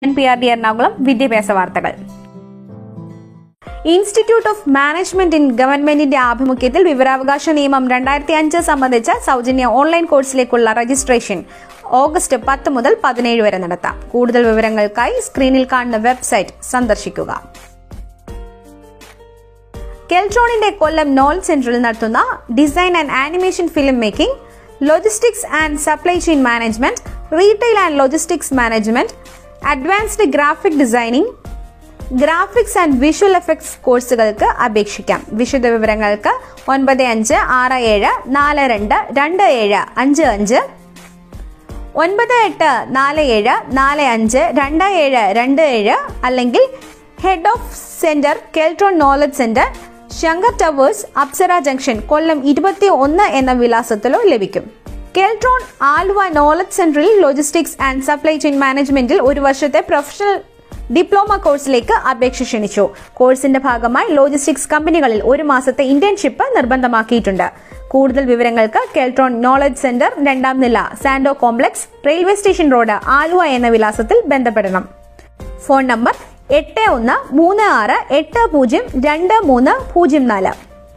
N P R D Ernakulam വിദ്യാഭ്യാസ വാർത്തകൾ institute of management in ഗവൺമെന്റിന്റെ ആഭിമുഖ്യത്തിൽ വിവരാവകാശ നിയമം രണ്ടായിരത്തി അഞ്ച് സംബന്ധിച്ച സൗജന്യ ഓൺലൈൻ കോഴ്സിലേക്കുള്ള രജിസ്ട്രേഷൻ ഓഗസ്റ്റ് പത്ത് മുതൽ പതിനേഴ് വരെ നടത്താം കൂടുതൽ വിവരങ്ങൾക്കായി സ്ക്രീനിൽ കാണുന്ന വെബ്സൈറ്റ് സന്ദർശിക്കുക കെൽട്രോണിന്റെ കൊല്ലം നോൾ സെന്ററിൽ നടത്തുന്ന design and animation film making logistics and supply chain management retail and logistics management advanced graphic designing graphics and visual effects കോഴ്സുകൾക്ക് അപേക്ഷിക്കാം വിശദ വിവരങ്ങൾക്ക് ഒൻപത് അഞ്ച് ആറ് ഏഴ് നാല് രണ്ട് രണ്ട് ഏഴ് അഞ്ച് അഞ്ച് ഒൻപത് എട്ട് നാല് ഏഴ് നാല് അഞ്ച് രണ്ട് ഏഴ് രണ്ട് ഏഴ് അല്ലെങ്കിൽ head of centre Keltron knowledge centre Shankar towers Apsara junction Kollam ഇരുപത്തി ഒന്ന് എന്ന വിലാസത്തിലോ ലഭിക്കും കെൽട്രോൺ ആലുവ നോളജ് സെന്ററിൽ ലോജിസ്റ്റിക്സ് ആൻഡ് സപ്ലൈ ചെയിൻ മാനേജ്മെന്റിൽ ഒരു വർഷത്തെ പ്രൊഫഷണൽ ഡിപ്ലോമ കോഴ്സിലേക്ക് അപേക്ഷ ക്ഷണിച്ചു കോഴ്സിന്റെ ഭാഗമായി ലോജിസ്റ്റിക്സ് കമ്പനികളിൽ ഒരു മാസത്തെ ഇന്റേൺഷിപ്പ് നിർബന്ധമാക്കിയിട്ടുണ്ട് കൂടുതൽ വിവരങ്ങൾക്ക് കെൽട്രോൺ നോളജ് സെന്റർ രണ്ടാം നില Sando complex railway station road Aluva എന്ന വിലാസത്തിൽ ബന്ധപ്പെടണം ഫോൺ നമ്പർ എട്ട് ഒന്ന് മൂന്ന് ആറ് എട്ട് പൂജ്യം രണ്ട് മൂന്ന് പൂജ്യം നാല്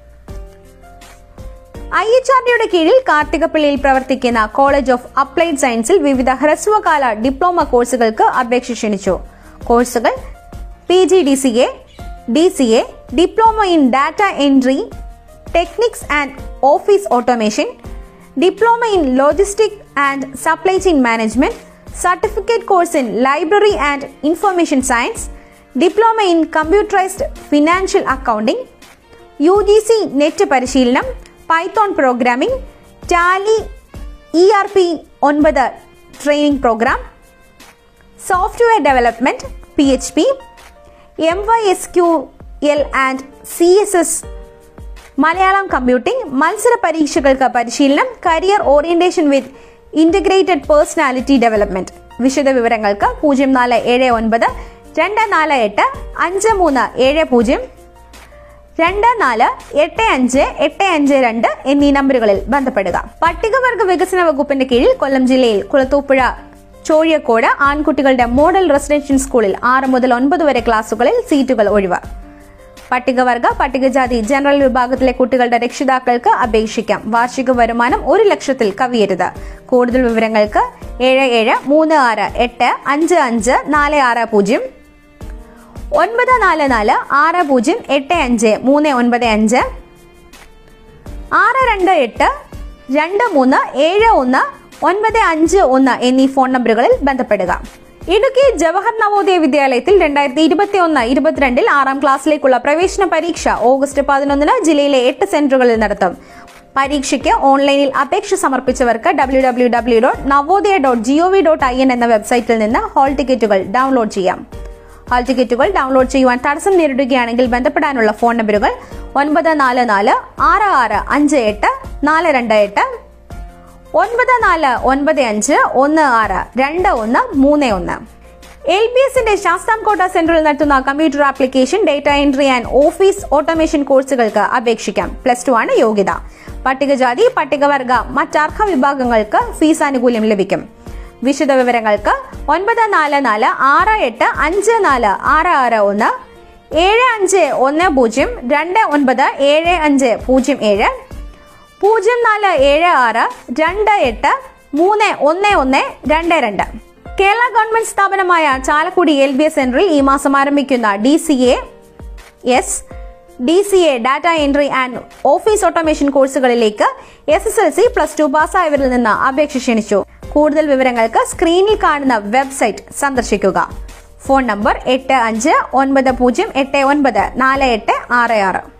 ഐ എച്ച് ആർ ഡിയുടെ കീഴിൽ കാർത്തികപ്പള്ളിയിൽ പ്രവർത്തിക്കുന്ന കോളേജ് ഓഫ് അപ്ലൈഡ് സയൻസിൽ വിവിധ ഹ്രസ്വകാല ഡിപ്ലോമ കോഴ്സുകൾക്ക് അപേക്ഷ ക്ഷണിച്ചു കോഴ്സുകൾ P G D C A D C A diploma in data entry techniques and office automation diploma in logistic and supply chain management certificate course in library and information science diploma in computerised financial accounting U G C NET പരിശീലനം Python programming Tally E R P ഒൻപത് training programme software development P H P M Y S Q L and C S S Malayalam computing മത്സര പരീക്ഷകൾക്ക് പരിശീലനം career orientation with integrated personality development വിശദ വിവരങ്ങൾക്ക് പൂജ്യം നാല് ഏഴ് ഒൻപത് രണ്ട് നാല് എട്ട് അഞ്ച് മൂന്ന് ഏഴ് പൂജ്യം രണ്ട് നാല് എട്ട് അഞ്ച് എട്ട് അഞ്ച് രണ്ട് എന്നീ നമ്പറുകളിൽ ബന്ധപ്പെടുക പട്ടികവർഗ വികസന വകുപ്പിന്റെ കീഴിൽ കൊല്ലം ജില്ലയിൽ കുളത്തൂപ്പുഴ ചോഴിയക്കോട് ആൺകുട്ടികളുടെ മോഡൽ റെസിഡൻഷ്യൽ സ്കൂളിൽ ആറ് മുതൽ ഒൻപത് വരെ ക്ലാസുകളിൽ സീറ്റുകൾ ഒഴിവ് പട്ടികവർഗ പട്ടികജാതി ജനറൽ വിഭാഗത്തിലെ കുട്ടികളുടെ രക്ഷിതാക്കൾക്ക് അപേക്ഷിക്കാം വാർഷിക വരുമാനം ഒരു ലക്ഷത്തിൽ കവിയരുത് കൂടുതൽ വിവരങ്ങൾക്ക് ഏഴ് ഏഴ് മൂന്ന് ആറ് എട്ട് അഞ്ച് അഞ്ച് നാല് ആറ് പൂജ്യം ഒൻപത് നാല് നാല് ആറ് പൂജ്യം എട്ട് അഞ്ച് മൂന്ന് ഒൻപത് അഞ്ച് ആറ് രണ്ട് എട്ട് രണ്ട് മൂന്ന് ഏഴ് ഒന്ന് ഒൻപത് അഞ്ച് ഒന്ന് എന്നീ ഫോൺ നമ്പറുകളിൽ ബന്ധപ്പെടുക ഇടുക്കി ജവഹർ നവോദയ വിദ്യാലയത്തിൽ രണ്ടായിരത്തി ഇരുപത്തി ഒന്ന് ഇരുപത്തിരണ്ടിൽ ആറാം ക്ലാസ്സിലേക്കുള്ള പ്രവേശന പരീക്ഷ ഓഗസ്റ്റ് പതിനൊന്നിന് ജില്ലയിലെ എട്ട് സെന്ററുകളിൽ നടത്തും പരീക്ഷയ്ക്ക് ഓൺലൈനിൽ അപേക്ഷ സമർപ്പിച്ചവർക്ക് W W W dot Navodaya dot G O V dot I N എന്ന വെബ്സൈറ്റിൽ നിന്ന് ഹാൾ ടിക്കറ്റുകൾ ഡൗൺലോഡ് ചെയ്യാം ഹാൾ ടിക്കറ്റുകൾ ഡൗൺലോഡ് ചെയ്യുവാൻ തടസ്സം നേരിടുകയാണെങ്കിൽ ബന്ധപ്പെടാനുള്ള ഫോൺ നമ്പറുകൾ ഒൻപത് നാല് നാല് ആറ് ആറ് അഞ്ച് എട്ട് നാല് രണ്ട് എട്ട് ഒൻപത് നാല് ഒൻപത് അഞ്ച് ഒന്ന് ആറ് രണ്ട് ഒന്ന് മൂന്ന് ഒന്ന് എൽ ബി എസിന്റെ ശാസ്താംകോട്ട സെന്ററിൽ നടത്തുന്ന computer application data entry and office automation കോഴ്സുകൾക്ക് അപേക്ഷിക്കാം പ്ലസ് ടു ആണ് യോഗ്യത പട്ടികജാതി പട്ടികവർഗ മറ്റർഹ വിഭാഗങ്ങൾക്ക് ഫീസ് ആനുകൂല്യം ലഭിക്കും വിശദ വിവരങ്ങൾക്ക് ഒൻപത് നാല് നാല് ആറ് എട്ട് അഞ്ച് നാല് ആറ് ആറ് ഒന്ന് ഏഴ് അഞ്ച് ഒന്ന് പൂജ്യം രണ്ട് ഒൻപത് ഏഴ് അഞ്ച് പൂജ്യം ഏഴ് പൂജ്യം നാല് ഏഴ് ആറ് രണ്ട് എട്ട് മൂന്ന് ഒന്ന് ഒന്ന് രണ്ട് രണ്ട് കേരള ഗവൺമെന്റ് സ്ഥാപനമായ ചാലക്കുടി എൽ ബി എസ് സെന്ററിൽ ഈ മാസം ആരംഭിക്കുന്ന D C A S D C A data entry and office automation കോഴ്സുകളിലേക്ക് S S L C plus two പാസ്സായവരിൽ നിന്ന് അപേക്ഷ ക്ഷണിച്ചു കൂടുതൽ വിവരങ്ങൾക്ക് സ്ക്രീനിൽ കാണുന്ന വെബ്സൈറ്റ് സന്ദർശിക്കുക ഫോൺ നമ്പർ എട്ട് അഞ്ച് ഒൻപത് പൂജ്യം എട്ട് ഒൻപത് നാല് എട്ട് ആറ് ആറ്